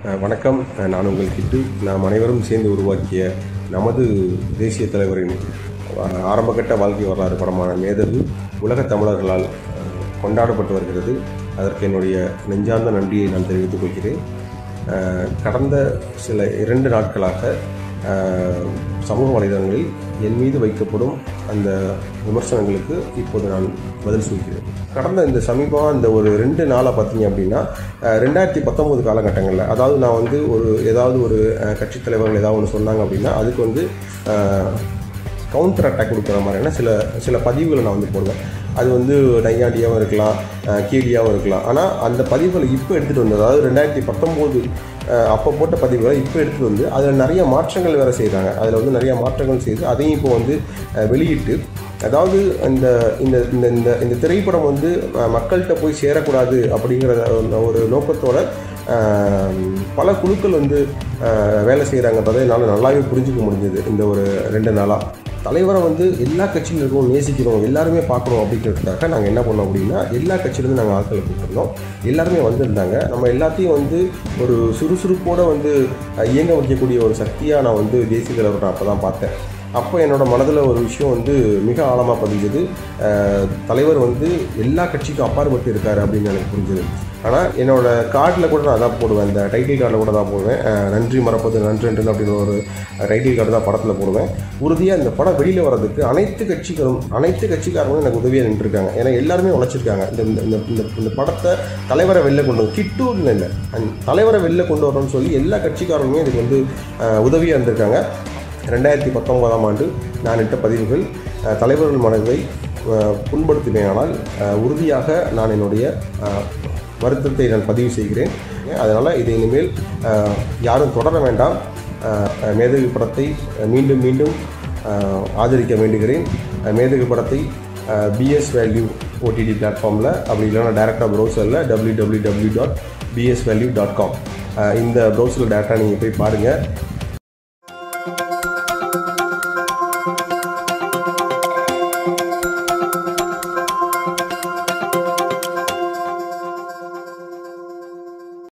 அஹ் வணக்கம் அஹ் நான் உங்கள் கிட்டு நாம் அனைவரும் சேர்ந்து உருவாக்கிய நமது தேசிய தலைவரின் அஹ் ஆரம்பகட்ட வாழ்க்கை வரலாறு படமான மேதகு உலகத் தமிழர்களால் அஹ் கொண்டாடப்பட்டு வருகிறது அதற்கு என்னுடைய நெஞ்சார்ந்த நன்றியை நான் தெரிவித்துக் கொள்கிறேன் அஹ் கடந்த சில இரண்டு நாட்களாக அஹ் சமூக வலைதளங்களில் என் மீது வைக்கப்படும் அந்த விமர்சனங்களுக்கு இப்போது நான் பதில் சொல்கிறேன் கடந்த இந்த சமீபமாக இந்த ஒரு ரெண்டு நாளாக பார்த்தீங்க அப்படின்னா அஹ் ரெண்டாயிரத்தி பத்தொம்போது காலகட்டங்களில் அதாவது நான் வந்து ஒரு ஏதாவது ஒரு அஹ், கட்சித் தலைவர்கள் ஏதாவது ஒன்று சொன்னாங்க அப்படின்னா அதுக்கு வந்து கவுண்டர் அட்டாக் கொடுக்குற மாதிரியான சில சில பதிவுகளை நான் வந்து போடுவேன் அது வந்து நையாண்டியாகவும் இருக்கலாம் அஹ், கேலியாகவும் இருக்கலாம் ஆனால் அந்த பதிவுகளை இப்போ எடுத்துகிட்டு வந்து அதாவது ரெண்டாயிரத்தி பத்தொம்போது அப்போ போட்ட பதிவுகளை இப்போ எடுத்துகிட்டு வந்து அதில் நிறைய மாற்றங்கள் வேறு செய்கிறாங்க அதில் வந்து நிறைய மாற்றங்கள் செய்து அதையும் இப்போ வந்து அஹ், வெளியிட்டு அதாவது இந்த இந்த இந்த இந்த இந்த திரைப்படம் வந்து அஹ், மக்கள்கிட்ட போய் சேரக்கூடாது அப்படிங்கிற அந்த ஒரு நோக்கத்தோட அஹ், பல குழுக்கள் வந்து அஹ், வேலை செய்கிறாங்கன்றதை என்னால் நல்லாவே புரிஞ்சுக்க முடிஞ்சது இந்த ஒரு ரெண்டு நாளாக தலைவரை வந்து எல்லா கட்சியிலும் நேசிக்கிறோம் எல்லாருமே பார்க்குறோம் அப்படிங்கிறதுக்காக நாங்கள் என்ன பண்ணோம் அப்படின்னா எல்லா கட்சியிலேருந்து நாங்கள் ஆட்களை கூப்பிட்டுருந்தோம் எல்லாருமே வந்திருந்தாங்க நம்ம எல்லாத்தையும் வந்து ஒரு சுறுசுறுப்போடு வந்து அஹ், இயங்க வைக்கக்கூடிய ஒரு சக்தியாக நான் வந்து தேசிய தலைவர் நான் அப்போ தான் பார்த்தேன் அப்போ என்னோட மனதில் ஒரு விஷயம் வந்து மிக ஆழமாக பதிஞ்சது அஹ், தலைவர் வந்து எல்லா கட்சிக்கும் அப்பாற்பட்டு இருக்காரு அப்படின்னு எனக்கு புரிஞ்சது ஆனால் என்னோட கார்டில் கூட நான் அதான் போடுவேன் இந்த டைட்டில் கார்டில் கூட தான் போடுவேன் அஹ், நன்றி மறப்பது நன்றன்று அப்படின்னு ஒரு டைட்டில் கார்டு தான் படத்தில் போடுவேன் உறுதியாக இந்த படம் வெளியில் வர்றதுக்கு அனைத்து கட்சிகளும் அனைத்து கட்சிக்காரங்களும் எனக்கு உதவியாக நின்றுருக்காங்க ஏன்னா எல்லாருமே உழைச்சிருக்காங்க இந்த இந்த- இந்த இந்த இந்த படத்தை தலைவரை வெளில கொண்டு வந்து கிட்டூர்னு இல்லை அந்த தலைவரை வெளில கொண்டு வரணும்னு சொல்லி எல்லா கட்சிக்காரங்களுமே இதுக்கு வந்து உதவியாக இருந்திருக்காங்க ரெண்டாயிரத்தி பத்தொன்பதாம் ஆண்டு நான் இட்ட பதிவுகள் அஹ், தலைவர்கள் மனதை அஹ், புண்படுத்தினேயானால் அஹ், உறுதியாக நான் என்னுடைய அஹ், வருத்தத்தை நான் பதிவு செய்கிறேன் அதனால் இதை இனிமேல் அஹ், யாரும் தொடர வேண்டாம் அஹ், மேதகு படத்தை மீண்டும் மீண்டும் அஹ், ஆதரிக்க வேண்டுகிறேன் அஹ், மேதகு படத்தை பிஎஸ் வேல்யூ ஓடிடி பிளாட்ஃபார்மில் அப்படி இல்லைன்னா டேரெக்டாக ப்ரௌசரில் W W W dot PS value dot com இந்த ப்ரௌசரில் டேரெக்டாக நீங்கள் போய் பாருங்கள்